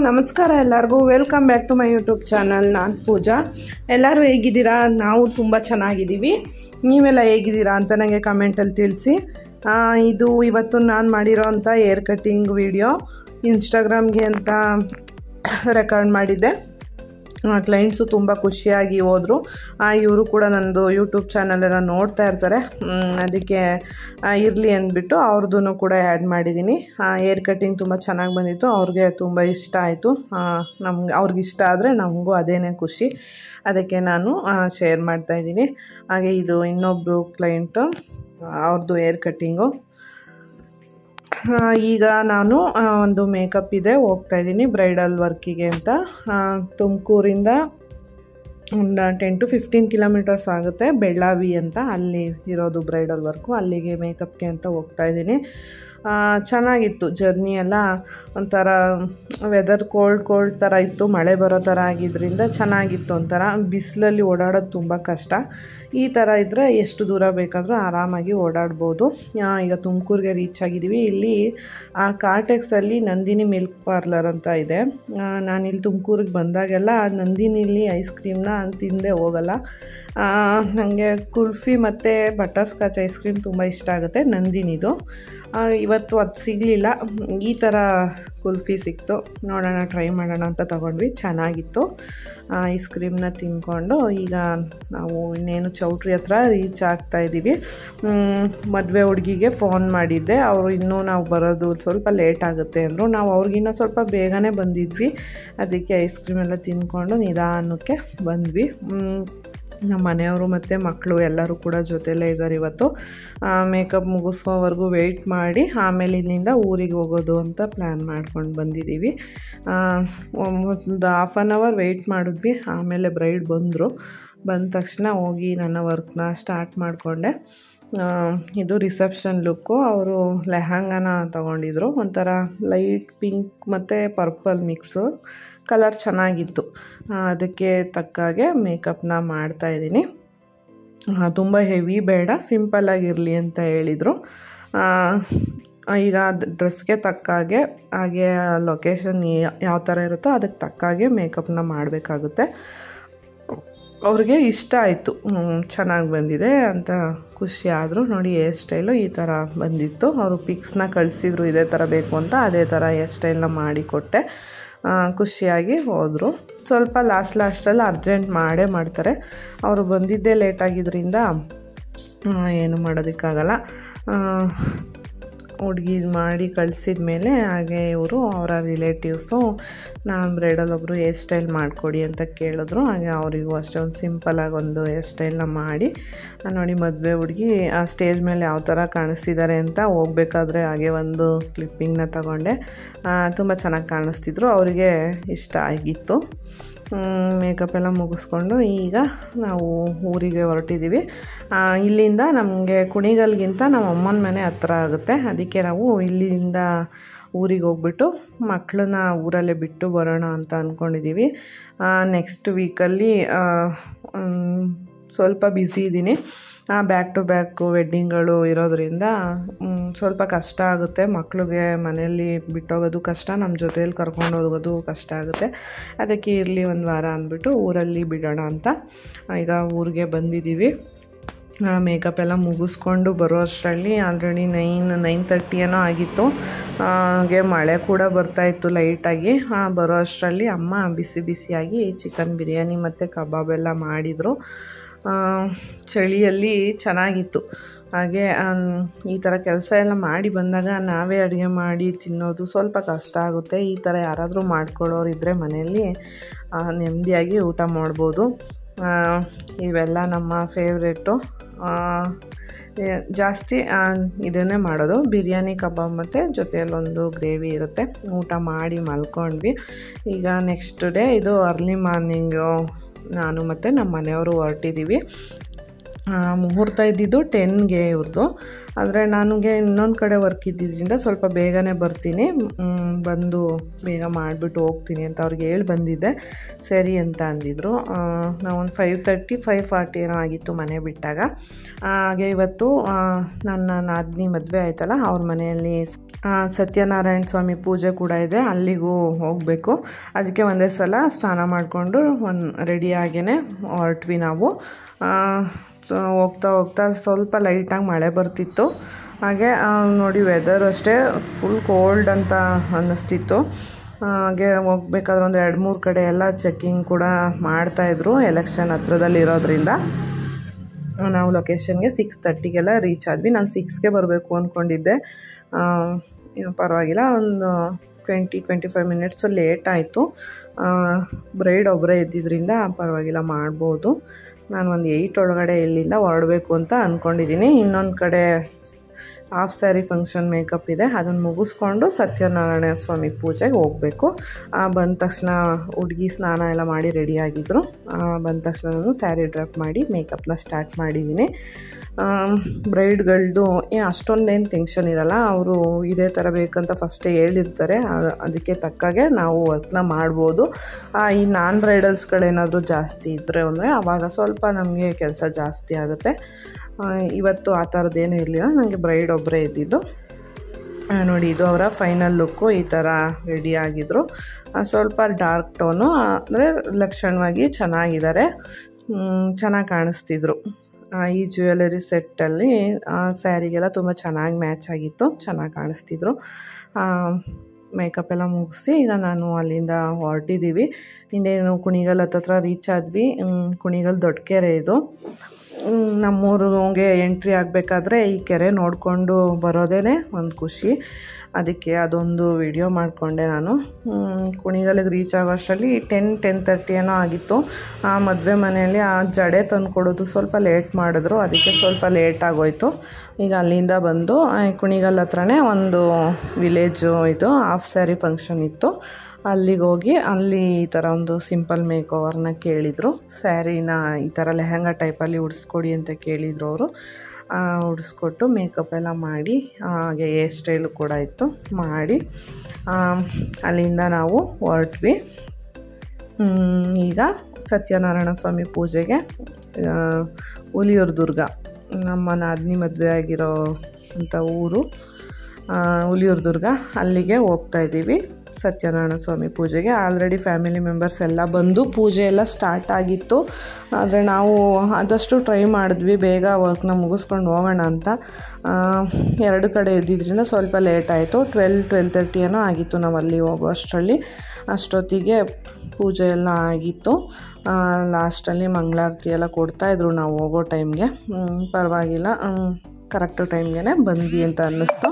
ನಮಸ್ಕಾರ ಎಲ್ಲರಿಗೂ welcome back to my YouTube channel ನಾನು ಪೂಜಾ ಎಲ್ಲರೂ ಹೇಗಿದ್ದೀರಾ ನಾವು ತುಂಬ ಚೆನ್ನಾಗಿದ್ದೀವಿ ನೀವೆಲ್ಲ ಹೇಗಿದ್ದೀರಾ ಅಂತ ನನಗೆ ಕಮೆಂಟಲ್ಲಿ ತಿಳಿಸಿ ಆ, ಇದು ಇವತ್ತು ನಾನು ಮಾಡಿರೋ ಅಂಥ ಏರ್ ಕಟ್ಟಿಂಗ್ ವಿಡಿಯೋ ಇನ್ಸ್ಟಾಗ್ರಾಮ್ಗೆ ಅಂತ ರೆಕಾರ್ಡ್ ಮಾಡಿದ್ದೆ ಕ್ಲೈಂಟ್ಸು ತುಂಬ ಖುಷಿಯಾಗಿ ಹೋದರು ಇವರು ಕೂಡ ನಂದು ಯೂಟ್ಯೂಬ್ ಚಾನಲೆಲ್ಲ ನೋಡ್ತಾ ಇರ್ತಾರೆ ಮ್, ಅದಕ್ಕೆ ಇರಲಿ ಅಂದ್ಬಿಟ್ಟು ಅವ್ರದ್ದು ಕೂಡ ಆ್ಯಡ್ ಮಾಡಿದ್ದೀನಿ ಏರ್ ಕಟ್ಟಿಂಗ್ ತುಂಬ ಚೆನ್ನಾಗಿ ಬಂದಿತ್ತು ಅವ್ರಿಗೆ ತುಂಬ ಇಷ್ಟ ಆಯಿತು ನಮ್ಗೆ ಅವ್ರಿಗೆ ಇಷ್ಟ ಆದರೆ ನಮಗೂ ಅದೇನೇ ಖುಷಿ ಅದಕ್ಕೆ ನಾನು ಶೇರ್ ಮಾಡ್ತಾಯಿದ್ದೀನಿ ಹಾಗೆ ಇದು ಇನ್ನೊಬ್ಬರು ಕ್ಲೈಂಟು ಅವ್ರದ್ದು ಏರ್ ಕಟ್ಟಿಂಗು ಆ, ಈಗ ನಾನು ಆ, ಒಂದು ಮೇಕಪ್ ಇದೆ ಹೋಗ್ತಾ ಇದ್ದೀನಿ ಬ್ರೈಡಲ್ ವರ್ಕಿಗೆ ಅಂತ ತುಮಕೂರಿಂದ ಒಂದು ಟೆನ್ ಟು ಫಿಫ್ಟೀನ್ ಕಿಲೋಮೀಟರ್ಸ್ ಆಗುತ್ತೆ ಬೆಳ್ಳಾವಿ ಅಂತ ಅಲ್ಲಿ ಇರೋದು ಬ್ರೈಡಲ್ ವರ್ಕು ಅಲ್ಲಿಗೆ ಮೇಕಪ್ಗೆ ಅಂತ ಹೋಗ್ತಾ ಇದ್ದೀನಿ ಆ, ಚೆನ್ನಾಗಿತ್ತು ಜರ್ನಿ ಎಲ್ಲ ಒಂಥರ ವೆದರ್ ಕೋಲ್ಡ್ ಕೋಲ್ಡ್ ಥರ ಇತ್ತು ಮಳೆ ಬರೋ ಥರ ಆಗಿದ್ದರಿಂದ ಚೆನ್ನಾಗಿತ್ತು ಒಂಥರ ಬಿಸಿಲಲ್ಲಿ ಓಡಾಡೋದು ತುಂಬ ಕಷ್ಟ ಈ ಥರ ಇದ್ದರೆ ಎಷ್ಟು ದೂರ ಬೇಕಾದರೂ ಆರಾಮಾಗಿ ಓಡಾಡ್ಬೋದು ಆ, ಈಗ ತುಮಕೂರಿಗೆ ರೀಚ್ ಆಗಿದ್ದೀವಿ ಇಲ್ಲಿ ಆ ಕಾರ್ಟೆಕ್ಸಲ್ಲಿ ನಂದಿನಿ ಮಿಲ್ಕ್ ಪಾರ್ಲರ್ ಅಂತ ಇದೆ ನಾನಿಲ್ಲಿ ತುಮಕೂರಿಗೆ ಬಂದಾಗೆಲ್ಲ ನಂದಿನಿಲಿ ಐಸ್ ಕ್ರೀಮ್ನ ತಿಂದೇ ಹೋಗಲ್ಲ ನನಗೆ ಕುಲ್ಫಿ ಮತ್ತು ಬಟರ್ ಸ್ಕಾಚ್ ಐಸ್ ಕ್ರೀಮ್ ತುಂಬ ಇಷ್ಟ ಆಗುತ್ತೆ ನಂದಿನಿದು ಆ, ಇವತ್ತು ಅದು ಸಿಗಲಿಲ್ಲ ಈ ಥರ ಕುಲ್ಫಿ ಸಿಕ್ತು ನೋಡೋಣ ಟ್ರೈ ಮಾಡೋಣ ಅಂತ ತೊಗೊಂಡ್ವಿ ಚೆನ್ನಾಗಿತ್ತು ಐಸ್ ಕ್ರೀಮ್ನ ತಿಂದ್ಕೊಂಡು ಈಗ ನಾವು ಇನ್ನೇನು ಚೌಟ್ರಿ ಹತ್ರ ರೀಚ್ ಆಗ್ತಾ ಇದ್ದೀವಿ ಮದುವೆ ಹುಡುಗಿಗೆ ಫೋನ್ ಮಾಡಿದ್ದೆ ಅವರು ಇನ್ನೂ ನಾವು ಬರೋದು ಸ್ವಲ್ಪ ಲೇಟ್ ಆಗುತ್ತೆ ಅಂದರು ನಾವು ಅವ್ರಿಗಿನ್ನ ಸ್ವಲ್ಪ ಬೇಗನೆ ಬಂದಿದ್ವಿ ಅದಕ್ಕೆ ಐಸ್ ಕ್ರೀಮ್ ಎಲ್ಲ ತಿಂದ್ಕೊಂಡು ನಿಧಾನಕ್ಕೆ ಬಂದ್ವಿ ಮ್, ನಮ್ಮ ಮನೆಯವರು ಮತ್ತು ಮಕ್ಕಳು ಎಲ್ಲರೂ ಕೂಡ ಜೊತೆಲೇ ಇದ್ದಾರೆ ಇವತ್ತು ಮೇಕಪ್ ಮುಗಿಸೋವರೆಗೂ ವೆಯ್ಟ್ ಮಾಡಿ ಆಮೇಲೆ ಇಲ್ಲಿಂದ ಊರಿಗೆ ಹೋಗೋದು ಅಂತ ಪ್ಲ್ಯಾನ್ ಮಾಡ್ಕೊಂಡು ಬಂದಿದ್ದೀವಿ ಆ, ಒಂದು ಹಾಫ್ ಆನ್ ಅವರ್ ವೆಯ್ಟ್ ಮಾಡಿದ್ವಿ ಆಮೇಲೆ ಬ್ರೈಡ್ ಬಂದರು ಬಂದ ತಕ್ಷಣ ಹೋಗಿ ನನ್ನ ವರ್ಕ್ನ ಸ್ಟಾರ್ಟ್ ಮಾಡಿಕೊಂಡೆ ಇದು ರಿಸೆಪ್ಷನ್ ಲುಕ್ಕು ಅವರು ಲೆಹಂಗಾನ ತೊಗೊಂಡಿದ್ರು ಒಂಥರ ಲೈಟ್ ಪಿಂಕ್ ಮತ್ತು ಪರ್ಪಲ್ ಮಿಕ್ಸು ಕಲರ್ ಚೆನ್ನಾಗಿತ್ತು ಆ, ಅದಕ್ಕೆ ತಕ್ಕಾಗೆ ಮೇಕಪ್ನ ಮಾಡ್ತಾಯಿದ್ದೀನಿ ತುಂಬ ಹೆವಿ ಬೇಡ ಸಿಂಪಲ್ಲಾಗಿರಲಿ ಅಂತ ಹೇಳಿದರು ಈಗ ಡ್ರೆಸ್ಗೆ ತಕ್ಕಾಗೆ ಹಾಗೆ ಲೊಕೇಶನ್ ಯಾವ ಥರ ಇರುತ್ತೋ ಅದಕ್ಕೆ ತಕ್ಕಾಗೆ ಮೇಕಪ್ನ ಮಾಡಬೇಕಾಗುತ್ತೆ ಅವ್ರಿಗೆ ಇಷ್ಟ ಆಯಿತು ಚೆನ್ನಾಗಿ ಬಂದಿದೆ ಅಂತ ಖುಷಿ ಆದರು ನೋಡಿ ಹೇರ್ ಸ್ಟೈಲು ಈ ಥರ ಬಂದಿತ್ತು ಅವರು ಪಿಕ್ಸ್ನ ಕಳಿಸಿದ್ರು ಇದೇ ಥರ ಬೇಕು ಅಂತ ಅದೇ ಥರ ಹೇರ್ ಸ್ಟೈಲ್ನ ಮಾಡಿಕೊಟ್ಟೆ ಆ, ಖುಷಿಯಾಗಿ ಹೋದರು ಸ್ವಲ್ಪ ಲಾಸ್ಟ್ ಲಾಸ್ಟಲ್ಲಿ ಅರ್ಜೆಂಟ್ ಮಾಡೇ ಮಾಡ್ತಾರೆ ಅವರು ಬಂದಿದ್ದೇ ಲೇಟ್ ಆಗಿದ್ದರಿಂದ ಆ, ಏನು ಮಾಡೋದಕ್ಕಾಗಲ್ಲ ಹುಡುಗಿ ಮಾಡಿ ಕಳಿಸಿದ ಮೇಲೆ ಹಾಗೆ ಇವರು ಅವರ ರಿಲೇಟಿವ್ಸು ನಾನು ಬ್ರೈಡಲ್ ಒಬ್ಬರು ಹೇರ್ ಸ್ಟೈಲ್ ಮಾಡಿಕೊಡಿ ಅಂತ ಕೇಳಿದ್ರು ಹಾಗೆ ಅವರಿಗೂ ಅಷ್ಟೇ ಒಂದು ಸಿಂಪಲಾಗಿ ಒಂದು ಹೇರ್ ಸ್ಟೈಲ್ನ ಮಾಡಿ ಆ, ನೋಡಿ ಮದುವೆ ಹುಡುಗಿ ಆ ಸ್ಟೇಜ್ ಮೇಲೆ ಯಾವ ಥರ ಕಾಣಿಸ್ತಿದ್ದಾರೆ ಅಂತ ಹೋಗ್ಬೇಕಾದ್ರೆ ಹಾಗೆ ಒಂದು ಕ್ಲಿಪ್ಪಿಂಗ್ನ ತಗೊಂಡೆ ತುಂಬ ಚೆನ್ನಾಗಿ ಕಾಣಿಸ್ತಿದ್ರು ಅವರಿಗೆ ಇಷ್ಟ ಆಗಿತ್ತು ಮೇಕಪ್ ಎಲ್ಲ ಮುಗಿಸ್ಕೊಂಡು ಈಗ ನಾವು ಊರಿಗೆ ಹೊರಟಿದ್ದೀವಿ ಆ, ಇಲ್ಲಿಂದ ನಮಗೆ ಕುಣಿಗಲ್ಗಿಂತ ನಮ್ಮ ಅಮ್ಮನ ಮನೆ ಹತ್ರ ಆಗುತ್ತೆ ಅದಕ್ಕೆ ನಾವು ಇಲ್ಲಿಂದ ಊರಿಗೆ ಹೋಗ್ಬಿಟ್ಟು ಮಕ್ಕಳನ್ನ ಊರಲ್ಲೇ ಬಿಟ್ಟು ಬರೋಣ ಅಂತ ಅಂದ್ಕೊಂಡಿದ್ದೀವಿ ನೆಕ್ಸ್ಟ್ ವೀಕಲ್ಲಿ ಸ್ವಲ್ಪ ಬ್ಯುಸಿ ಇದ್ದೀನಿ ಬ್ಯಾಕ್ ಟು ಬ್ಯಾಕ್ ವೆಡ್ಡಿಂಗ್ಗಳು ಇರೋದ್ರಿಂದ ಮ್, ಸ್ವಲ್ಪ ಕಷ್ಟ ಆಗುತ್ತೆ ಮಕ್ಳಿಗೆ ಮನೆಯಲ್ಲಿ ಬಿಟ್ಟೋಗೋದು ಕಷ್ಟ ನಮ್ಮ ಜೊತೆಯಲ್ಲಿ ಕರ್ಕೊಂಡು ಹೋಗೋದು ಕಷ್ಟ ಆಗುತ್ತೆ ಅದಕ್ಕೆ ಇರಲಿ ಒಂದು ವಾರ ಅಂದ್ಬಿಟ್ಟು ಊರಲ್ಲಿ ಬಿಡೋಣ ಅಂತ ಈಗ ಊರಿಗೆ ಬಂದಿದ್ದೀವಿ ಮೇಕಪ್ ಎಲ್ಲ ಮುಗಿಸ್ಕೊಂಡು ಬರೋ ಅಷ್ಟರಲ್ಲಿ ಆಲ್ರೆಡಿ ನೈನ್ ನೈನ್ ತರ್ಟಿ ಏನೋ ಆಗಿತ್ತು ಹಾಗೆ ಮಳೆ ಕೂಡ ಬರ್ತಾಯಿತ್ತು ಲೈಟಾಗಿ ಬರೋ ಅಷ್ಟರಲ್ಲಿ ಅಮ್ಮ ಬಿಸಿ ಬಿಸಿಯಾಗಿ ಚಿಕನ್ ಬಿರಿಯಾನಿ ಮತ್ತು ಕಬಾಬ್ ಎಲ್ಲ ಮಾಡಿದರು ಆ, ಚಳಿಯಲ್ಲಿ ಚೆನ್ನಾಗಿತ್ತು ಹಾಗೆ ಆಮ್, ಈ ಥರ ಕೆಲಸ ಎಲ್ಲ ಮಾಡಿ ಬಂದಾಗ ನಾವೇ ಅಡುಗೆ ಮಾಡಿ ತಿನ್ನೋದು ಸ್ವಲ್ಪ ಕಷ್ಟ ಆಗುತ್ತೆ ಈ ಥರ ಯಾರಾದರೂ ಮಾಡ್ಕೊಳ್ಳೋರು ಇದ್ದರೆ ಮನೆಯಲ್ಲಿ ಆ, ನೆಮ್ಮದಿಯಾಗಿ ಊಟ ಮಾಡ್ಬೋದು ಆ, ಇವೆಲ್ಲ ನಮ್ಮ ಫೇವ್ರೇಟು ಜಾಸ್ತಿ ಆ, ಇದನ್ನೇ ಮಾಡೋದು ಬಿರಿಯಾನಿ ಕಬಾಬ್ ಮತ್ತು ಜೊತೆಯಲ್ಲೊಂದು ಗ್ರೇವಿ ಇರುತ್ತೆ ಊಟ ಮಾಡಿ ಮಲ್ಕೊಂಡ್ವಿ ಈಗ ನೆಕ್ಸ್ಟ್ ಡೇ ಇದು ಅರ್ಲಿ ಮಾರ್ನಿಂಗು ನಾನು ಮತ್ತು ನಮ್ಮ ಮನೆಯವರು ಹೊರಟಿದ್ದೀವಿ ಮುಹೂರ್ತ ಇದ್ದಿದ್ದು ಟೆನ್ಗೆ ಇವ್ರದ್ದು ಆದರೆ ನನಗೆ ಇನ್ನೊಂದು ಕಡೆ ವರ್ಕ್ ಇದ್ದಿದ್ದರಿಂದ ಸ್ವಲ್ಪ ಬೇಗನೆ ಬರ್ತೀನಿ ಮ್, ಬಂದು ಬೇಗ ಮಾಡಿಬಿಟ್ಟು ಹೋಗ್ತೀನಿ ಅಂತ ಅವ್ರಿಗೆ ಹೇಳಿ ಬಂದಿದ್ದೆ ಸರಿ ಅಂತ ಅಂದಿದ್ರು ನಾವು ಒಂದು ಫೈವ್ ತರ್ಟಿ ಫೈವ್ ಫಾರ್ಟಿ ಏನೋ ಆಗಿತ್ತು ಮನೆ ಬಿಟ್ಟಾಗ ಹಾಗೆ ಇವತ್ತು ಆ, ನನ್ನ ನಾದಿನಿ ಮದುವೆ ಆಯ್ತಲ್ಲ ಅವ್ರ ಮನೆಯಲ್ಲಿ ಆ, ಸತ್ಯನಾರಾಯಣ ಸ್ವಾಮಿ ಪೂಜೆ ಕೂಡ ಇದೆ ಅಲ್ಲಿಗೂ ಹೋಗಬೇಕು ಅದಕ್ಕೆ ಒಂದೇ ಸಲ ಸ್ನಾನ ಮಾಡಿಕೊಂಡು ಒಂದು ರೆಡಿಯಾಗೇ ಹೊರಟ್ವಿ ನಾವು ಆ, ಸೊ ಹೋಗ್ತಾ ಹೋಗ್ತಾ ಸ್ವಲ್ಪ ಲೈಟಾಗಿ ಮಳೆ ಬರ್ತಿತ್ತು ಹಾಗೆ ಆ, ನೋಡಿ ವೆದರ್ ಅಷ್ಟೇ ಫುಲ್ ಕೋಲ್ಡ್ ಅಂತ ಅನ್ನಿಸ್ತಿತ್ತು ಹಾಗೆ ಹೋಗ್ಬೇಕಾದ್ರೆ ಒಂದು ಎರಡು ಮೂರು ಕಡೆ ಎಲ್ಲ ಚೆಕ್ಕಿಂಗ್ ಕೂಡ ಮಾಡ್ತಾಯಿದ್ರು ಎಲೆಕ್ಷನ್ ಹತ್ರದಲ್ಲಿ ಇರೋದ್ರಿಂದ ನಾವು ಲೊಕೇಶನ್ಗೆ ಸಿಕ್ಸ್ ತರ್ಟಿಗೆಲ್ಲ ರೀಚ್ ಆದ್ವಿ ನಾನು ಸಿಕ್ಸ್ಗೆ ಬರಬೇಕು ಅಂದ್ಕೊಂಡಿದ್ದೆ ಆ, ಏನು ಪರವಾಗಿಲ್ಲ ಒಂದು twenty twenty five minutes late ಆಯಿತು ಬ್ರೈಡ್ ಒಬ್ಬರೇ ಇದ್ದಿದ್ದರಿಂದ ಪರವಾಗಿಲ್ಲ ಮಾಡ್ಬೋದು ನಾನು ಒಂದು ಏಯ್ಟ್ ಒಳಗಡೆ ಇಲ್ಲಿಂದ ಹೊರಡಬೇಕು ಅಂತ ಅಂದ್ಕೊಂಡಿದ್ದೀನಿ ಇನ್ನೊಂದು ಕಡೆ ಹಾಫ್ ಸ್ಯಾರಿ ಫಂಕ್ಷನ್ ಮೇಕಪ್ ಇದೆ ಅದನ್ನು ಮುಗಿಸ್ಕೊಂಡು ಸತ್ಯನಾರಾಯಣ ಸ್ವಾಮಿ ಪೂಜೆಗೆ ಹೋಗಬೇಕು ಬಂದ ತಕ್ಷಣ ಹುಡುಗಿ ಸ್ನಾನ ಎಲ್ಲ ಮಾಡಿ ರೆಡಿಯಾಗಿದ್ದರು ಬಂದ ತಕ್ಷಣ ನಾನು ಸ್ಯಾರಿ ಡ್ರಾಪ್ ಮಾಡಿ ಮೇಕಪ್ನ ಸ್ಟಾರ್ಟ್ ಮಾಡಿದ್ದೀನಿ ಬ್ರೈಡ್ಗಳದ್ದು ಏನು ಅಷ್ಟೊಂದೇನು ಟೆನ್ಷನ್ ಇರಲ್ಲ ಅವರು ಇದೇ ಥರ ಬೇಕಂತ ಫಸ್ಟೇ ಹೇಳಿರ್ತಾರೆ ಆ- ಅದಕ್ಕೆ ತಕ್ಕಾಗೆ ನಾವು ವರ್ಕ್ನ ಮಾಡ್ಬೋದು ಆ, ಈ ನಾನ್ ಬ್ರೈಡಲ್ಸ್ಗಳೇನಾದರೂ ಜಾಸ್ತಿ ಇದ್ದರೆ ಅಂದರೆ ಆವಾಗ ಸ್ವಲ್ಪ ನಮಗೆ ಕೆಲಸ ಜಾಸ್ತಿ ಆಗುತ್ತೆ ಆ, ಇವತ್ತು ಆ ಥರದ್ದೇನೂ ಇರಲಿಲ್ಲ ನನಗೆ ಬ್ರೈಡ್ ಒಬ್ಬರೇ ಇದ್ದಿದ್ದು ಆ, ನೋಡಿ ಇದು ಅವರ ಫೈನಲ್ ಲುಕ್ಕು ಈ ಥರ ರೆಡಿ ಆಗಿದ್ರು ಆ, ಸ್ವಲ್ಪ ಡಾರ್ಕ್ ಟೋನು ಅಂದರೆ ಲಕ್ಷಣವಾಗಿ ಚೆನ್ನಾಗಿದ್ದಾರೆ ಚೆನ್ನಾಗಿ ಕಾಣಿಸ್ತಿದ್ರು ಆ, ಈ ಜ್ಯುವೆಲರಿ ಸೆಟ್ಟಲ್ಲಿ ಸ್ಯಾರಿಗೆಲ್ಲ ತುಂಬ ಚೆನ್ನಾಗಿ ಮ್ಯಾಚ್ ಆಗಿತ್ತು ಚೆನ್ನಾಗಿ ಕಾಣಿಸ್ತಿದ್ರು ಮೇಕಪ್ ಎಲ್ಲ ಮುಗಿಸಿ ಈಗ ನಾನು ಅಲ್ಲಿಂದ ಹೊರಟಿದ್ದೀವಿ ಇನ್ನೇನು ಕುಣಿಗಲ್ ಹತ್ತತ್ರ ರೀಚ್ ಆದ್ವಿ ಹ್ಮ್, ಕುಣಿಗಲ್ ದೊಡ್ಡ ಕೆರೆ ಇದು ಹ್ಮ್, ನಮ್ಮೂರಿಗೆ ಎಂಟ್ರಿ ಆಗಬೇಕಾದ್ರೆ ಈ ಕೆರೆ ನೋಡಿಕೊಂಡು ಬರೋದೇ ಒಂದು ಖುಷಿ ಅದಕ್ಕೆ ಅದೊಂದು ವಿಡಿಯೋ ಮಾಡಿಕೊಂಡೆ ನಾನು ಹ್ಮ್, ಕುಣಿಗಲ್ಗೆ ರೀಚ್ ಆಗೋ ಅಷ್ಟರಲ್ಲಿ ಟೆನ್ ಟೆನ್ ತರ್ಟಿ ಏನೋ ಆಗಿತ್ತು ಆ ಮದುವೆ ಮನೆಯಲ್ಲಿ ಆ ಜಡೆ ತಂದು ಕೊಡೋದು ಸ್ವಲ್ಪ ಲೇಟ್ ಮಾಡಿದ್ರು ಅದಕ್ಕೆ ಸ್ವಲ್ಪ ಲೇಟ್ ಆಗೋಯ್ತು ಈಗ ಅಲ್ಲಿಂದ ಬಂದು ಆ, ಕುಣಿಗಲ್ ಹತ್ರನೇ ಒಂದು ವಿಲೇಜು ಇದು ಹಾಫ್ ಸ್ಯಾರಿ ಫಂಕ್ಷನ್ ಇತ್ತು ಅಲ್ಲಿಗೆ ಹೋಗಿ ಅಲ್ಲಿ ಈ ಥರ ಒಂದು ಸಿಂಪಲ್ ಮೇಕ್ ಓವರ್ನ ಕೇಳಿದರು ಸ್ಯಾರಿನ ಈ ಥರ ಲೆಹಂಗಾ ಟೈಪಲ್ಲಿ ಉಡಿಸ್ಕೊಡಿ ಅಂತ ಕೇಳಿದರು ಅವರು ಉಡಿಸ್ಕೊಟ್ಟು ಮೇಕಪ್ ಎಲ್ಲ ಮಾಡಿ ಹಾಗೆ ಹೇರ್ ಸ್ಟೈಲು ಕೂಡ ಇತ್ತು ಮಾಡಿ ಆ, ಅಲ್ಲಿಂದ ನಾವು ಹೊರಟ್ವಿ ಹ್ಮ್, ಈಗ ಸತ್ಯನಾರಾಯಣ ಸ್ವಾಮಿ ಪೂಜೆಗೆ ಆ, ಹುಲಿಯೂರು ದುರ್ಗ ನಮ್ಮ ನಾದಿನಿ ಮದುವೆ ಆಗಿರೋ ಅಂಥ ಊರು ಆ, ಹುಲಿಯೂರು ದುರ್ಗ ಅಲ್ಲಿಗೆ ಹೋಗ್ತಾ ಇದ್ದೀವಿ ಸತ್ಯನಾರಾಯಣ ಸ್ವಾಮಿ ಪೂಜೆಗೆ ಆಲ್ರೆಡಿ ಫ್ಯಾಮಿಲಿ ಮೆಂಬರ್ಸ್ ಎಲ್ಲ ಬಂದು ಪೂಜೆ ಎಲ್ಲ ಸ್ಟಾರ್ಟ್ ಆಗಿತ್ತು ಆದರೆ ನಾವು ಆದಷ್ಟು ಟ್ರೈ ಮಾಡಿದ್ವಿ ಬೇಗ ವರ್ಕ್ನ ಮುಗಿಸ್ಕೊಂಡು ಹೋಗೋಣ ಅಂತ ಆ, ಎರಡು ಕಡೆ ಇದ್ದಿದ್ದರಿಂದ ಸ್ವಲ್ಪ ಲೇಟ್ ಆಯಿತು ಟ್ವೆಲ್ ಟ್ವೆಲ್ ತರ್ಟಿ ಏನೋ ಆಗಿತ್ತು ನಾವು ಅಲ್ಲಿ ಹೋಗೋ ಅಷ್ಟರಲ್ಲಿ ಅಷ್ಟೊತ್ತಿಗೆ ಪೂಜೆ ಎಲ್ಲ ಆಗಿತ್ತು ಲಾಸ್ಟಲ್ಲಿ ಮಂಗಳಾರತಿ ಎಲ್ಲ ಕೊಡ್ತಾಯಿದ್ರು ನಾವು ಹೋಗೋ ಟೈಮ್ಗೆ ಪರವಾಗಿಲ್ಲ ಕರೆಕ್ಟ್ ಟೈಮ್ಗೆ ಬಂದ್ವಿ ಅಂತ ಅನ್ನಿಸ್ತು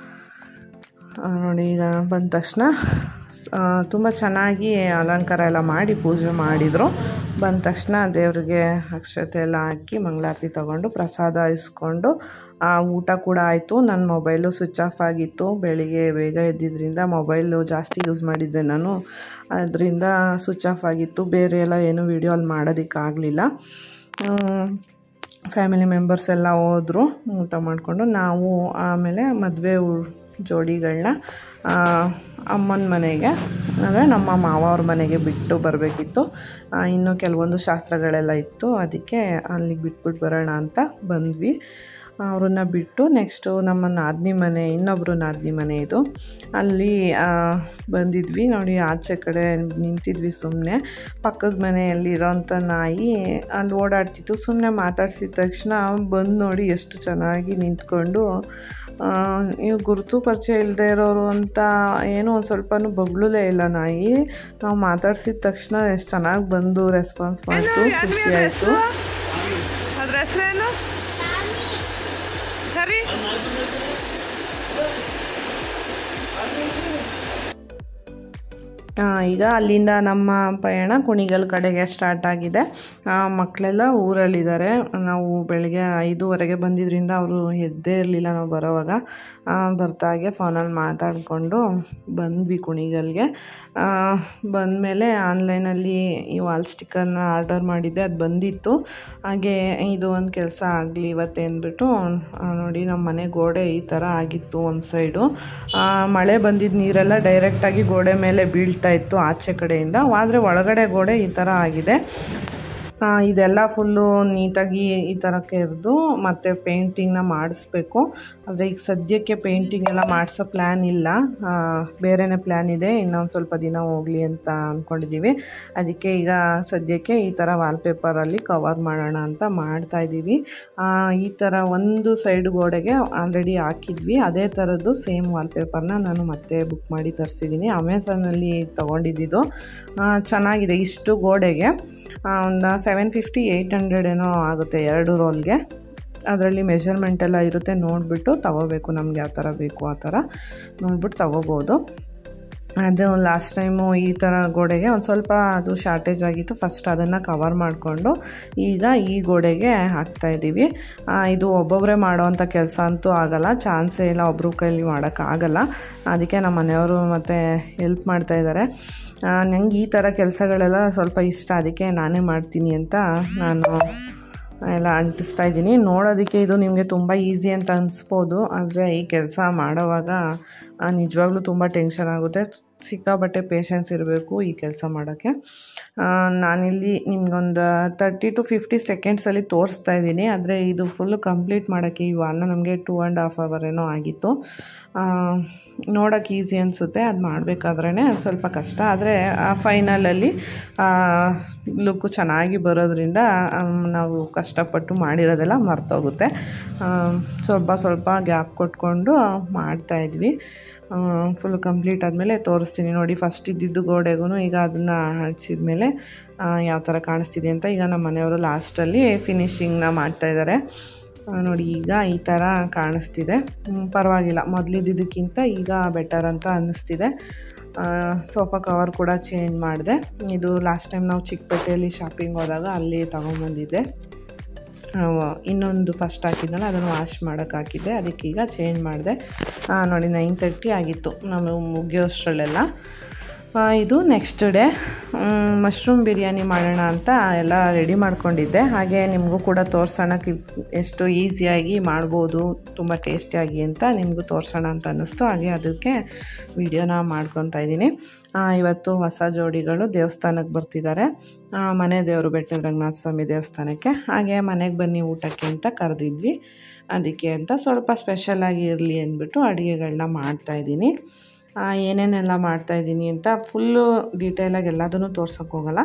ಆ, ನೋಡಿ ಈಗ ಬಂದ ತಕ್ಷಣ ತುಂಬ ಚೆನ್ನಾಗಿ ಅಲಂಕಾರ ಎಲ್ಲ ಮಾಡಿ ಪೂಜೆ ಮಾಡಿದರು ಬಂದ ತಕ್ಷಣ ದೇವ್ರಿಗೆ ಅಕ್ಷತೆ ಎಲ್ಲ ಹಾಕಿ ಮಂಗಳಾರತಿ ತಗೊಂಡು ಪ್ರಸಾದ ಇಸ್ಕೊಂಡು ಆ, ಊಟ ಕೂಡ ಆಯಿತು ನನ್ನ ಮೊಬೈಲು ಸ್ವಿಚ್ ಆಫ್ ಆಗಿತ್ತು ಬೆಳಿಗ್ಗೆ ಬೇಗ ಎದ್ದಿದ್ದರಿಂದ ಮೊಬೈಲು ಜಾಸ್ತಿ ಯೂಸ್ ಮಾಡಿದ್ದೆ ನಾನು ಅದರಿಂದ ಸ್ವಿಚ್ ಆಫ್ ಆಗಿತ್ತು ಬೇರೆ ಎಲ್ಲ ಏನು ವೀಡಿಯೋ ಅಲ್ಲಿ ಮಾಡೋದಕ್ಕಾಗಲಿಲ್ಲ ಫ್ಯಾಮಿಲಿ ಮೆಂಬರ್ಸ್ ಎಲ್ಲ ಹೋದರು ಊಟ ಮಾಡಿಕೊಂಡು ನಾವು ಆಮೇಲೆ ಮದುವೆ ಜೋಡಿಗಳನ್ನ ಅಮ್ಮನ ಮನೆಗೆ ಅಂದರೆ ನಮ್ಮ ಮಾವ ಅವ್ರ ಮನೆಗೆ ಬಿಟ್ಟು ಬರಬೇಕಿತ್ತು ಇನ್ನು ಕೆಲವೊಂದು ಶಾಸ್ತ್ರಗಳೆಲ್ಲ ಇತ್ತು ಅದಕ್ಕೆ ಅಲ್ಲಿಗೆ ಬಿಟ್ಬಿಟ್ಟು ಬರೋಣ ಅಂತ ಬಂದ್ವಿ ಅವ್ರನ್ನ ಬಿಟ್ಟು ನೆಕ್ಸ್ಟು ನಮ್ಮ ನಾದಿನಿ ಮನೆ ಇನ್ನೊಬ್ಬರು ನಾದಿನಿ ಮನೆ ಇದು ಅಲ್ಲಿ ಆ, ಬಂದಿದ್ವಿ ನೋಡಿ ಆಚೆ ಕಡೆ ನಿಂತಿದ್ವಿ ಸುಮ್ಮನೆ ಪಕ್ಕದ ಮನೆಯಲ್ಲಿರೋಂಥ ನಾಯಿ ಅಲ್ಲಿ ಓಡಾಡ್ತಿತ್ತು ಸುಮ್ಮನೆ ಮಾತಾಡ್ಸಿದ ತಕ್ಷಣ ಬಂದು ನೋಡಿ ಎಷ್ಟು ಚೆನ್ನಾಗಿ ನಿಂತ್ಕೊಂಡು ಆ, ನೀವು ಗುರುತು ಪರಿಚಯ ಇಲ್ಲದೆ ಇರೋರು ಅಂತ ಏನೂ ಒಂದು ಸ್ವಲ್ಪನೂ ಬಗ್ಲೇ ಇಲ್ಲ ನಾಯಿ ನಾವು ಮಾತಾಡ್ಸಿದ ತಕ್ಷಣ ಎಷ್ಟು ಚೆನ್ನಾಗಿ ಬಂದು ರೆಸ್ಪಾನ್ಸ್ ಮಾಡ್ತು ಖುಷಿ ಆಯಿತು ಅದ್ರ ಹೆಸರೇನು ಸರಿ ಆ, ಈಗ ಅಲ್ಲಿಂದ ನಮ್ಮ ಪಯಣ ಕುಣಿಗಲ್ ಕಡೆಗೆ ಸ್ಟಾರ್ಟ್ ಆಗಿದೆ ಆ, ಮಕ್ಕಳೆಲ್ಲ ಊರಲ್ಲಿದ್ದಾರೆ ನಾವು ಬೆಳಗ್ಗೆ ಐದೂವರೆಗೆ ಬಂದಿದ್ದರಿಂದ ಅವರು ಎದ್ದೇ ಇರಲಿಲ್ಲ ನಾವು ಬರೋವಾಗ ಆ, ಬರ್ತಾಗೆ ಫೋನಲ್ಲಿ ಮಾತಾಡಿಕೊಂಡು ಬಂದ್ವಿ ಕುಣಿಗಲ್ಗೆ ಬಂದಮೇಲೆ ಆನ್ಲೈನಲ್ಲಿ ಈ ವಾಲ್ ಸ್ಟಿಕ್ಕರ್ನ ಆರ್ಡರ್ ಮಾಡಿದ್ದೆ ಅದು ಬಂದಿತ್ತು ಹಾಗೆ ಇದು ಒಂದು ಕೆಲಸ ಆಗಲಿ ಇವತ್ತೇ ಅಂದ್ಬಿಟ್ಟು ಆ, ನೋಡಿ ನಮ್ಮ ಮನೆ ಗೋಡೆ ಈ ಥರ ಆಗಿತ್ತು ಒಂದು ಸೈಡು ಮಳೆ ಬಂದಿದ್ದ ನೀರೆಲ್ಲ ಡೈರೆಕ್ಟಾಗಿ ಗೋಡೆ ಮೇಲೆ ಬೀಳ್ತಾ ಇತ್ತು ಆಚೆ ಕಡೆಯಿಂದ ಆದರೆ ಒಳಗಡೆ ಗೋಡೆ ಈ ಥರ ಆಗಿದೆ ಆ, ಇದೆಲ್ಲ ಫುಲ್ಲು ನೀಟಾಗಿ ಈ ಥರ ಕೆರೆದು ಮತ್ತು ಪೇಂಟಿಂಗ್ನ ಮಾಡಿಸ್ಬೇಕು ಆದರೆ ಈಗ ಸದ್ಯಕ್ಕೆ ಪೇಂಟಿಂಗ್ ಎಲ್ಲ ಮಾಡಿಸೋ ಪ್ಲ್ಯಾನ್ ಇಲ್ಲ ಆ, ಬೇರೆನೇ ಪ್ಲ್ಯಾನ್ ಇದೆ ಇನ್ನೊಂದು ಸ್ವಲ್ಪ ದಿನ ಹೋಗಲಿ ಅಂತ ಅಂದ್ಕೊಂಡಿದ್ದೀವಿ ಅದಕ್ಕೆ ಈಗ ಸದ್ಯಕ್ಕೆ ಈ ಥರ ವಾಲ್ಪೇಪರಲ್ಲಿ ಕವರ್ ಮಾಡೋಣ ಅಂತ ಮಾಡ್ತಾ ಇದ್ದೀವಿ ಆ, ಈ ಥರ ಒಂದು ಸೈಡ್ ಗೋಡೆಗೆ ಆಲ್ರೆಡಿ ಹಾಕಿದ್ವಿ ಅದೇ ಥರದ್ದು ಸೇಮ್ ವಾಲ್ಪೇಪರ್ನ ನಾನು ಮತ್ತೆ ಬುಕ್ ಮಾಡಿ ತರಿಸಿದ್ದೀನಿ ಅಮೆಝಾನಲ್ಲಿ ತೊಗೊಂಡಿದ್ದು ಚೆನ್ನಾಗಿದೆ ಇಷ್ಟು ಗೋಡೆಗೆ ಒಂದು ಸೆವೆನ್ ಫಿಫ್ಟಿ ಏಯ್ಟ್ ಹಂಡ್ರೆಡ್ ಏನೋ ಆಗುತ್ತೆ ಎರಡು ರೋಲ್ಗೆ ಅದರಲ್ಲಿ ಮೆಷರ್ಮೆಂಟ್ ಎಲ್ಲ ಇರುತ್ತೆ ನೋಡಿಬಿಟ್ಟು ತಗೋಬೇಕು ನಮ್ಗೆ ಯಾವ ಥರ ಬೇಕು ಆ ಥರ ನೋಡ್ಬಿಟ್ಟು ತಗೋಬೋದು ಅದು ಲಾಸ್ಟ್ ಟೈಮು ಈ ಥರ ಗೋಡೆಗೆ ಒಂದು ಸ್ವಲ್ಪ ಅದು ಶಾರ್ಟೇಜ್ ಆಗಿತ್ತು ಫಸ್ಟ್ ಅದನ್ನು ಕವರ್ ಮಾಡಿಕೊಂಡು ಈಗ ಈ ಗೋಡೆಗೆ ಹಾಕ್ತಾಯಿದ್ದೀವಿ ಇದು ಒಬ್ಬೊಬ್ಬರೇ ಮಾಡೋವಂಥ ಕೆಲಸ ಅಂತೂ ಆಗಲ್ಲ ಚಾನ್ಸೇ ಇಲ್ಲ ಒಬ್ಬರು ಕೈಲಿ ಮಾಡೋಕ್ಕಾಗಲ್ಲ ಅದಕ್ಕೆ ನಮ್ಮ ಮನೆಯವರು ಮತ್ತು ಹೆಲ್ಪ್ ಮಾಡ್ತಾಯಿದ್ದಾರೆ ನಂಗೆ ಈ ಥರ ಕೆಲಸಗಳೆಲ್ಲ ಸ್ವಲ್ಪ ಇಷ್ಟ ಅದಕ್ಕೆ ನಾನೇ ಮಾಡ್ತೀನಿ ಅಂತ ನಾನು ಎಲ್ಲ ಅಂಟಿಸ್ತಾ ಇದ್ದೀನಿ ನೋಡೋದಕ್ಕೆ ಇದು ನಿಮಗೆ ತುಂಬ ಈಸಿ ಅಂತ ಅನಿಸ್ಬೋದು ಆದರೆ ಈ ಕೆಲಸ ಮಾಡೋವಾಗ ಆ, ನಿಜವಾಗ್ಲೂ ತುಂಬ ಟೆನ್ಷನ್ ಆಗುತ್ತೆ ಸಿಕ್ಕಾಬಟ್ಟೆ ಪೇಷನ್ಸ್ ಇರಬೇಕು ಈ ಕೆಲಸ ಮಾಡೋಕ್ಕೆ ಆ, ನಾನಿಲ್ಲಿ ನಿಮ್ಗೊಂದು ತರ್ಟಿ ಟು ಫಿಫ್ಟಿ ಸೆಕೆಂಡ್ಸಲ್ಲಿ ತೋರಿಸ್ತಾ ಇದ್ದೀನಿ ಆದರೆ ಇದು ಫುಲ್ ಕಂಪ್ಲೀಟ್ ಮಾಡೋಕ್ಕೆ ಈ ವಾಲ್ನ ನಮಗೆ ಟೂ ಆ್ಯಂಡ್ ಹಾಫ್ ಅವರ್ ಏನೋ ಆಗಿತ್ತು ನೋಡೋಕ್ಕೆ ಈಸಿ ಅನಿಸುತ್ತೆ ಅದು ಮಾಡಬೇಕಾದ್ರೇ ಸ್ವಲ್ಪ ಕಷ್ಟ ಆದರೆ ಫೈನಲಲ್ಲಿ ಲುಕ್ಕು ಚೆನ್ನಾಗಿ ಬರೋದ್ರಿಂದ ಆಮ್, ನಾವು ಕಷ್ಟಪಟ್ಟು ಮಾಡಿರೋದೆಲ್ಲ ಮರ್ತೋಗುತ್ತೆ ಆ, ಸ್ವಲ್ಪ ಸ್ವಲ್ಪ ಗ್ಯಾಪ್ ಕೊಟ್ಕೊಂಡು ಮಾಡ್ತಾಯಿದ್ವಿ ಫುಲ್ ಕಂಪ್ಲೀಟ್ ಆದಮೇಲೆ ತೋರಿಸ್ತೀನಿ ನೋಡಿ ಫಸ್ಟ್ ಇದ್ದಿದ್ದು ಗೋಡೆಗೂ ಈಗ ಅದನ್ನು ಹಚ್ಚಿದ ಮೇಲೆ ಯಾವ ಥರ ಕಾಣಿಸ್ತಿದೆ ಅಂತ ಈಗ ನಮ್ಮ ಮನೆಯವರು ಲಾಸ್ಟಲ್ಲಿ ಫಿನಿಶಿಂಗ್ನ ಮಾಡ್ತಾಯಿದ್ದಾರೆ ಆ, ನೋಡಿ ಈಗ ಈ ಥರ ಕಾಣಿಸ್ತಿದೆ ಹ್ಮ್, ಪರವಾಗಿಲ್ಲ ಮೊದಲಿದ್ದಕ್ಕಿಂತ ಈಗ ಬೆಟರ್ ಅಂತ ಅನ್ನಿಸ್ತಿದೆ ಸೋಫಾ ಕವರ್ ಕೂಡ ಚೇಂಜ್ ಮಾಡಿದೆ ಇದು ಲಾಸ್ಟ್ ಟೈಮ್ ನಾವು ಚಿಕ್ಕಪೇಟೆಯಲ್ಲಿ ಶಾಪಿಂಗ್ ಹೋದಾಗ ಅಲ್ಲಿ ತೊಗೊಂಬಂದಿದ್ದೆ ಆ, ಇನ್ನೊಂದು ಫಸ್ಟ್ ಹಾಕಿದ್ನಲ್ಲ ಅದನ್ನು ವಾಶ್ ಮಾಡೋಕ್ಕೆ ಹಾಕಿದ್ದೆ ಅದಕ್ಕೆ ಈಗ ಚೇಂಜ್ ಮಾಡಿದೆ ಆ, ನೋಡಿ ನೈನ್ ತರ್ಟಿ ಆಗಿತ್ತು ನಾವು ಮುಗಿಯೋಷ್ಟರಲ್ಲೆಲ್ಲ ಆ, ಇದು ನೆಕ್ಸ್ಟ್ ಡೇ ಮಶ್ರೂಮ್ ಬಿರಿಯಾನಿ ಮಾಡೋಣ ಅಂತ ಎಲ್ಲ ರೆಡಿ ಮಾಡ್ಕೊಂಡಿದ್ದೆ ಹಾಗೆ ನಿಮಗೂ ಕೂಡ ತೋರ್ಸೋಣ ಎಷ್ಟು ಈಸಿಯಾಗಿ ಮಾಡ್ಬೋದು ತುಂಬ ಟೇಸ್ಟಿಯಾಗಿ ಅಂತ ನಿಮಗೂ ತೋರಿಸೋಣ ಅಂತ ಅನ್ನಿಸ್ತು ಹಾಗೆ ಅದಕ್ಕೆ ವಿಡಿಯೋನ ಮಾಡ್ಕೊತಾ ಇದ್ದೀನಿ ಆ, ಇವತ್ತು ಹೊಸ ಜೋಡಿಗಳು ದೇವಸ್ಥಾನಕ್ಕೆ ಬರ್ತಿದ್ದಾರೆ ಆ, ಮನೆ ದೇವರು ಬೆಟ್ಟ ರಂಗನಾಥ ಸ್ವಾಮಿ ದೇವಸ್ಥಾನಕ್ಕೆ ಹಾಗೆ ಮನೆಗೆ ಬನ್ನಿ ಊಟಕ್ಕೆ ಅಂತ ಕರೆದಿದ್ವಿ ಅದಕ್ಕೆ ಅಂತ ಸ್ವಲ್ಪ ಸ್ಪೆಷಲಾಗಿ ಇರಲಿ ಅಂದ್ಬಿಟ್ಟು ಅಡುಗೆಗಳನ್ನ ಮಾಡ್ತಾಯಿದ್ದೀನಿ ಏನೇನೆಲ್ಲ ಮಾಡ್ತಾಯಿದ್ದೀನಿ ಅಂತ ಫುಲ್ಲು ಡೀಟೇಲಾಗಿ ಎಲ್ಲದನ್ನು ತೋರ್ಸೋಕ್ಕೆ ಹೋಗಲ್ಲ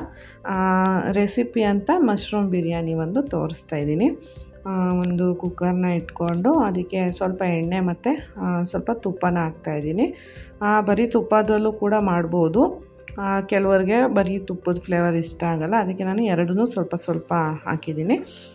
ರೆಸಿಪಿ ಅಂತ ಮಶ್ರೂಮ್ ಬಿರಿಯಾನಿ ಒಂದು ತೋರಿಸ್ತಾ ಇದ್ದೀನಿ ಆ, ಒಂದು ಕುಕ್ಕರ್ನ ಇಟ್ಕೊಂಡು ಅದಕ್ಕೆ ಸ್ವಲ್ಪ ಎಣ್ಣೆ ಮತ್ತು ಸ್ವಲ್ಪ ತುಪ್ಪನ ಹಾಕ್ತಾಯಿದ್ದೀನಿ ಬರೀ ತುಪ್ಪದಲ್ಲೂ ಕೂಡ ಮಾಡ್ಬೋದು ಆ, ಕೆಲವ್ರಿಗೆ ಬರೀ ತುಪ್ಪದ ಫ್ಲೇವರ್ ಇಷ್ಟ ಆಗಲ್ಲ ಅದಕ್ಕೆ ನಾನು ಎರಡನ್ನೂ ಸ್ವಲ್ಪ ಸ್ವಲ್ಪ ಹಾಕಿದ್ದೀನಿ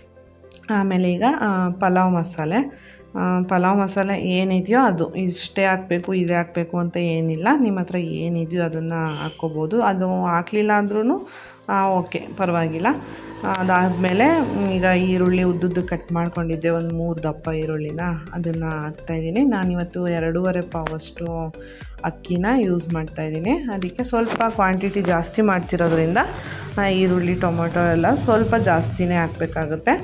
ಆಮೇಲೆ ಈಗ ಆ, ಪಲಾವ್ ಮಸಾಲೆ ಆ, ಪಲಾವ್ ಮಸಾಲೆ ಏನಿದೆಯೋ ಅದು ಇಷ್ಟೇ ಹಾಕಬೇಕು ಇದೇ ಹಾಕಬೇಕು ಅಂತ ಏನಿಲ್ಲ ನಿಮ್ಮ ಹತ್ರ ಏನಿದೆಯೋ ಅದನ್ನು ಹಾಕ್ಕೋಬೋದು ಅದು ಹಾಕಲಿಲ್ಲ ಅಂದ್ರೂ ಓಕೆ ಪರವಾಗಿಲ್ಲ ಅದಾದಮೇಲೆ ಈಗ ಈರುಳ್ಳಿ ಉದ್ದುದ್ದು ಕಟ್ ಮಾಡ್ಕೊಂಡಿದ್ದೆ ಒಂದು ಮೂರು ದಪ್ಪ ಈರುಳ್ಳಿನ ಅದನ್ನು ಹಾಕ್ತಾಯಿದ್ದೀನಿ ನಾನಿವತ್ತು ಎರಡೂವರೆ ಪಾವಷ್ಟು ಅಕ್ಕಿನ ಯೂಸ್ ಮಾಡ್ತಾಯಿದ್ದೀನಿ ಅದಕ್ಕೆ ಸ್ವಲ್ಪ ಕ್ವಾಂಟಿಟಿ ಜಾಸ್ತಿ ಮಾಡ್ತಿರೋದ್ರಿಂದ ಆ, ಈರುಳ್ಳಿ ಟೊಮೊಟೊ ಎಲ್ಲ ಸ್ವಲ್ಪ ಜಾಸ್ತಿನೇ ಹಾಕಬೇಕಾಗುತ್ತೆ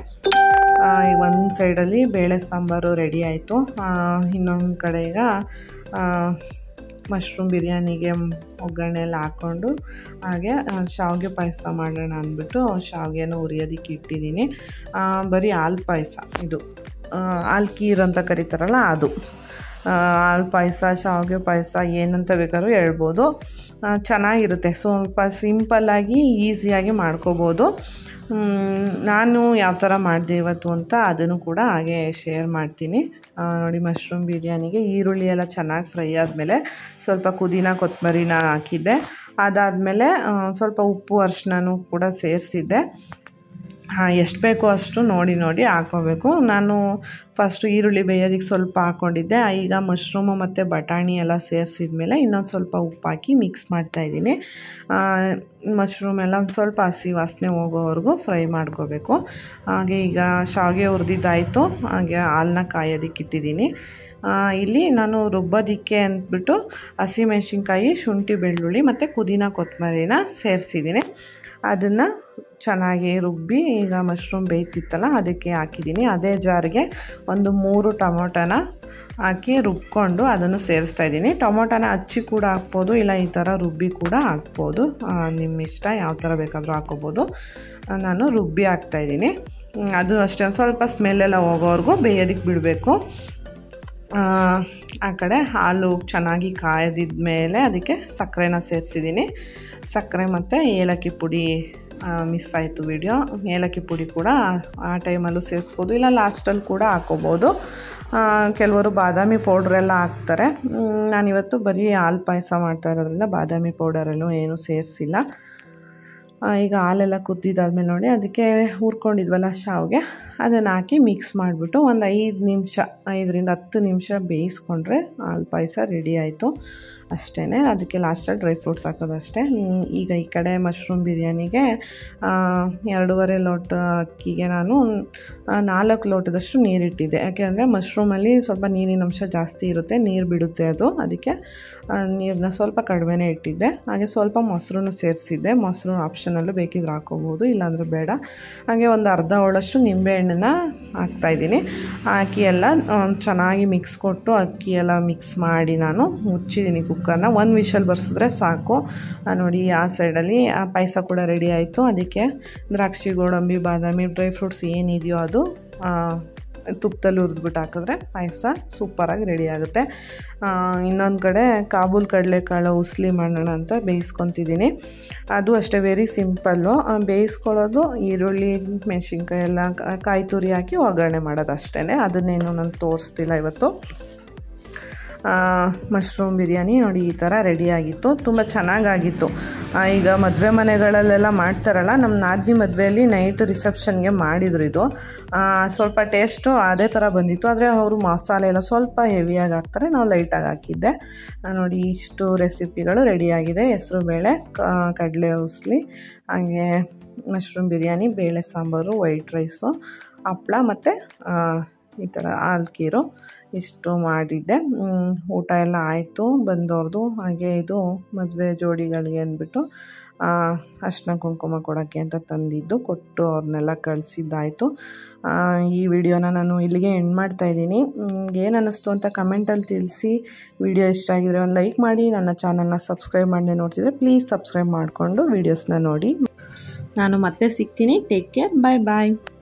ಈಗ ಒಂದು ಸೈಡಲ್ಲಿ ಬೇಳೆ ಸಾಂಬಾರು ರೆಡಿ ಆಯಿತು ಇನ್ನೊಂದು ಕಡೆ ಈಗ ಆ, ಮಶ್ರೂಮ್ ಬಿರಿಯಾನಿಗೆ ಒಗ್ಗರಣೆ ಎಲ್ಲ ಹಾಕ್ಕೊಂಡು ಹಾಗೆ ಆ, ಶಾವಿಗೆ ಪಾಯಸ ಮಾಡೋಣ ಅಂದ್ಬಿಟ್ಟು ಶಾವಿಗೆನ ಹುರಿಯೋದಕ್ಕೆ ಇಟ್ಟಿದ್ದೀನಿ ಆ, ಬರೀ ಹಾಲು ಪಾಯಸ ಇದು ಆ, ಹಾಲು ಕೀರ್ ಅಂತ ಕರೀತಾರಲ್ಲ ಅದು ಆ, ಹಾಲು ಪಾಯಸ ಶಾವಿಗೆ ಪಾಯಸ ಏನಂತ ಬೇಕಾದ್ರೂ ಹೇಳ್ಬೋದು ಆ, ಚೆನ್ನಾಗಿರುತ್ತೆ ಸ್ವಲ್ಪ ಸಿಂಪಲ್ಲಾಗಿ ಈಸಿಯಾಗಿ ಮಾಡ್ಕೋಬೋದು ಮ್, ನಾನು ಯಾವ ಥರ ಮಾಡಿದೆ ಇವತ್ತು ಅಂತ ಅದನ್ನು ಕೂಡ ಹಾಗೆ ಶೇರ್ ಮಾಡ್ತೀನಿ ಆ, ನೋಡಿ ಮಶ್ರೂಮ್ ಬಿರಿಯಾನಿಗೆ ಈರುಳ್ಳಿ ಎಲ್ಲ ಚೆನ್ನಾಗಿ ಫ್ರೈ ಆದಮೇಲೆ ಸ್ವಲ್ಪ ಪುದೀನ ಕೊತ್ತಂಬರಿನ ಹಾಕಿದ್ದೆ ಅದಾದಮೇಲೆ ಸ್ವಲ್ಪ ಉಪ್ಪು ಅರಿಶಿನೂ ಕೂಡ ಸೇರಿಸಿದ್ದೆ ಹಾಂ ಎಷ್ಟು ಬೇಕೋ ಅಷ್ಟು ನೋಡಿ ನೋಡಿ ಹಾಕ್ಕೋಬೇಕು ನಾನು ಫಸ್ಟು ಈರುಳ್ಳಿ ಬೇಯೋದಕ್ಕೆ ಸ್ವಲ್ಪ ಹಾಕ್ಕೊಂಡಿದ್ದೆ ಈಗ ಮಶ್ರೂಮು ಮತ್ತು ಬಟಾಣಿ ಎಲ್ಲ ಸೇರಿಸಿದ ಮೇಲೆ ಇನ್ನೊಂದು ಸ್ವಲ್ಪ ಉಪ್ಪು ಹಾಕಿ ಮಿಕ್ಸ್ ಮಾಡ್ತಾಯಿದ್ದೀನಿ ಮಶ್ರೂಮ್ ಎಲ್ಲ ಒಂದು ಸ್ವಲ್ಪ ಹಸಿ ವಾಸನೆ ಹೋಗೋವರೆಗೂ ಫ್ರೈ ಮಾಡ್ಕೋಬೇಕು ಹಾಗೆ ಈಗ ಶಾವಿಗೆ ಹುರಿದಿದ್ದಾಯಿತು ಹಾಗೆ ಹಾಲನ್ನ ಕಾಯೋದಕ್ಕೆ ಇಟ್ಟಿದ್ದೀನಿ ಇಲ್ಲಿ ನಾನು ರುಬ್ಬೋದಕ್ಕೆ ಅಂದ್ಬಿಟ್ಟು ಹಸಿಮೆಣ್ಸಿನ್ಕಾಯಿ ಶುಂಠಿ ಬೆಳ್ಳುಳ್ಳಿ ಮತ್ತು ಪುದೀನ ಕೊತ್ತಂಬರಿನ ಸೇರಿಸಿದ್ದೀನಿ ಅದನ್ನು ಚೆನ್ನಾಗಿ ರುಬ್ಬಿ ಈಗ ಮಶ್ರೂಮ್ ಬೇಯ್ತಿತ್ತಲ್ಲ ಅದಕ್ಕೆ ಹಾಕಿದ್ದೀನಿ ಅದೇ ಜಾರಿಗೆ ಒಂದು ಮೂರು ಟೊಮೊಟೊನ ಹಾಕಿ ರುಬ್ಕೊಂಡು ಅದನ್ನು ಸೇರಿಸ್ತಾ ಇದ್ದೀನಿ ಟೊಮೊಟೊನ ಹಚ್ಚಿ ಕೂಡ ಹಾಕ್ಬೋದು ಇಲ್ಲ ಈ ಥರ ರುಬ್ಬಿ ಕೂಡ ಹಾಕ್ಬೋದು ನಿಮ್ಮ ಇಷ್ಟ ಯಾವ ಥರ ಬೇಕಾದರೂ ಹಾಕ್ಕೋಬೋದು ನಾನು ರುಬ್ಬಿ ಹಾಕ್ತಾಯಿದ್ದೀನಿ ಅದು ಅಷ್ಟೇ ಒಂದು ಸ್ವಲ್ಪ ಸ್ಮೆಲ್ಲೆಲ್ಲ ಹೋಗೋವರೆಗೂ ಬೇಯೋದಕ್ಕೆ ಬಿಡಬೇಕು ಆ ಕಡೆ ಹಾಲು ಚೆನ್ನಾಗಿ ಕಾಯ್ದಿದ ಮೇಲೆ ಅದಕ್ಕೆ ಸಕ್ಕರೆನ ಸೇರಿಸಿದ್ದೀನಿ ಸಕ್ಕರೆ ಮತ್ತು ಏಲಕ್ಕಿ ಪುಡಿ ಮಿಸ್ ಆಯಿತು ವಿಡಿಯೋ ಏಲಕ್ಕಿ ಪುಡಿ ಕೂಡ ಆ ಟೈಮಲ್ಲೂ ಸೇರಿಸ್ಬೋದು ಇಲ್ಲ ಲಾಸ್ಟಲ್ಲಿ ಕೂಡ ಹಾಕೋಬೋದು ಕೆಲವರು ಬಾದಾಮಿ ಪೌಡ್ರೆಲ್ಲ ಹಾಕ್ತಾರೆ ನಾನಿವತ್ತು ಬರೀ ಹಾಲು ಪಾಯಸ ಮಾಡ್ತಾ ಇರೋದ್ರಿಂದ ಬಾದಾಮಿ ಪೌಡರಲ್ಲೂ ಏನೂ ಸೇರಿಸಿಲ್ಲ ಈಗ ಹಾಲೆಲ್ಲ ಕುದ್ದಿದ್ದಾದ್ಮೇಲೆ ನೋಡಿ ಅದಕ್ಕೆ ಹುರ್ಕೊಂಡಿದ್ವಲ್ಲ ಶಾವಿಗೆ ಅದನ್ನು ಹಾಕಿ ಮಿಕ್ಸ್ ಮಾಡಿಬಿಟ್ಟು ಒಂದು ಐದು ನಿಮಿಷ ಐದರಿಂದ ಹತ್ತು ನಿಮಿಷ ಬೇಯಿಸ್ಕೊಂಡ್ರೆ ಹಾಲು ಪಾಯಸ ರೆಡಿ ಆಯಿತು ಅಷ್ಟೇ ಅದಕ್ಕೆ ಲಾಸ್ಟಲ್ಲಿ ಡ್ರೈ ಫ್ರೂಟ್ಸ್ ಹಾಕೋದಷ್ಟೇ ಈಗ ಈ ಕಡೆ ಮಶ್ರೂಮ್ ಬಿರಿಯಾನಿಗೆ ಎರಡೂವರೆ ಲೋಟ ಅಕ್ಕಿಗೆ ನಾನು ನಾಲ್ಕು ಲೋಟದಷ್ಟು ನೀರಿಟ್ಟಿದ್ದೆ ಯಾಕೆಂದರೆ ಮಶ್ರೂಮಲ್ಲಿ ಸ್ವಲ್ಪ ನೀರಿನ ಅಂಶ ಜಾಸ್ತಿ ಇರುತ್ತೆ ನೀರು ಬಿಡುತ್ತೆ ಅದು ಅದಕ್ಕೆ ನೀರನ್ನ ಸ್ವಲ್ಪ ಕಡಿಮೆನೇ ಇಟ್ಟಿದ್ದೆ ಹಾಗೆ ಸ್ವಲ್ಪ ಮೊಸರನ್ನು ಸೇರಿಸಿದ್ದೆ ಮೊಸರು ಆಪ್ಷನಲ್ಲೂ ಬೇಕಿದ್ರೆ ಹಾಕೋಬೋದು ಇಲ್ಲಾಂದರೆ ಬೇಡ ಹಾಗೆ ಒಂದು ಅರ್ಧ ಹೋಳಷ್ಟು ನಿಂಬೆಹಣ್ಣನ್ನ ಹಾಕ್ತಾಯಿದ್ದೀನಿ ಹಾಕಿ ಎಲ್ಲ ಚೆನ್ನಾಗಿ ಮಿಕ್ಸ್ ಕೊಟ್ಟು ಅಕ್ಕಿ ಎಲ್ಲ ಮಿಕ್ಸ್ ಮಾಡಿ ನಾನು ಮುಚ್ಚಿದ್ದೀನಿ ಕುಕ್ಕರ್ನ ಒಂದು ವಿಷಲ್ ಬರ್ಸಿದ್ರೆ ಸಾಕು ನೋಡಿ ಆ ಸೈಡಲ್ಲಿ ಆ ಪಾಯಸ ಕೂಡ ರೆಡಿ ಆಯಿತು ಅದಕ್ಕೆ ದ್ರಾಕ್ಷಿ ಗೋಡಂಬಿ ಬಾದಾಮಿ ಡ್ರೈ ಫ್ರೂಟ್ಸ್ ಏನಿದೆಯೋ ಅದು ತುಪ್ಪದಲ್ಲಿ ಹುರಿದ್ಬಿಟ್ಟು ಹಾಕಿದ್ರೆ ಪಾಯಸ ಸೂಪರಾಗಿ ರೆಡಿ ಆಗುತ್ತೆ ಇನ್ನೊಂದು ಕಡೆ ಕಾಬೂಲ್ ಕಡಲೆಕಾಳು ಉಸ್ಲಿ ಮಾಡೋಣ ಅಂತ ಬೇಯಿಸ್ಕೊತಿದ್ದೀನಿ ಅದು ಅಷ್ಟೇ ವೆರಿ ಸಿಂಪಲ್ಲು ಬೇಯಿಸ್ಕೊಳ್ಳೋದು ಈರುಳ್ಳಿ ಮೆಣಸಿನ್ಕಾಯಿ ಎಲ್ಲ ಕಾಯಿ ತುರಿ ಹಾಕಿ ಒಗ್ಗರಣೆ ಮಾಡೋದು ಅಷ್ಟೇ ಅದನ್ನೇನು ನಾನು ತೋರಿಸ್ತಿಲ್ಲ ಇವತ್ತು ಮಶ್ರೂಮ್ ಬಿರಿಯಾನಿ ನೋಡಿ ಈ ಥರ ರೆಡಿಯಾಗಿತ್ತು ತುಂಬ ಚೆನ್ನಾಗಾಗಿತ್ತು ಈಗ ಮದುವೆ ಮನೆಗಳಲ್ಲೆಲ್ಲ ಮಾಡ್ತಾರಲ್ಲ ನಮ್ಮ ನಾದಿನಿ ಮದುವೆಯಲ್ಲಿ ನೈಟ್ ರಿಸೆಪ್ಷನ್ಗೆ ಮಾಡಿದ್ರು ಇದು ಸ್ವಲ್ಪ ಟೇಸ್ಟು ಅದೇ ಥರ ಬಂದಿತ್ತು ಆದರೆ ಅವರು ಮಸಾಲೆ ಎಲ್ಲ ಸ್ವಲ್ಪ ಹೆವಿಯಾಗಿ ಹಾಕ್ತಾರೆ ನಾವು ಲೈಟಾಗಿ ಹಾಕಿದ್ದೆ ನೋಡಿ ಇಷ್ಟು ರೆಸಿಪಿಗಳು ರೆಡಿಯಾಗಿದೆ ಹೆಸರು ಬೇಳೆ ಕಡಲೆ ಉಸ್ಲಿ ಹಾಗೆ ಮಶ್ರೂಮ್ ಬಿರಿಯಾನಿ ಬೇಳೆ ಸಾಂಬಾರು ವೈಟ್ ರೈಸು ಹಪ್ಳ ಮತ್ತು ಈ ಥರ ಹಾಲ್ಕೀರು ಇಷ್ಟು ಮಾಡಿದ್ದೆ ಊಟ ಎಲ್ಲ ಆಯಿತು ಬಂದವ್ರದ್ದು ಹಾಗೆ ಇದು ಮದುವೆ ಜೋಡಿಗಳಿಗೆ ಅಂದ್ಬಿಟ್ಟು ಅರ್ಶಿನ ಕುಂಕುಮ ಕೊಡೋಕ್ಕೆ ಅಂತ ತಂದಿದ್ದು ಕೊಟ್ಟು ಅವ್ರನ್ನೆಲ್ಲ ಕಳಿಸಿದ್ದಾಯಿತು ಈ ವಿಡಿಯೋನ ನಾನು ಇಲ್ಲಿಗೆ ಎಂಡ್ ಮಾಡ್ತಾಯಿದ್ದೀನಿ ಏನು ಅನ್ನಿಸ್ತು ಅಂತ ಕಮೆಂಟಲ್ಲಿ ತಿಳಿಸಿ ವಿಡಿಯೋ ಇಷ್ಟ ಆಗಿದ್ರೆ ಒಂದು ಲೈಕ್ ಮಾಡಿ ನನ್ನ ಚಾನಲ್ನ ಸಬ್ಸ್ಕ್ರೈಬ್ ಮಾಡಿ ನೋಡ್ತಿದ್ರೆ ಪ್ಲೀಸ್ ಸಬ್ಸ್ಕ್ರೈಬ್ ಮಾಡಿಕೊಂಡು ವೀಡಿಯೋಸ್ನ ನೋಡಿ ನಾನು ಮತ್ತೆ ಸಿಗ್ತೀನಿ ಟೇಕ್ ಕೇರ್ ಬಾಯ್ ಬಾಯ್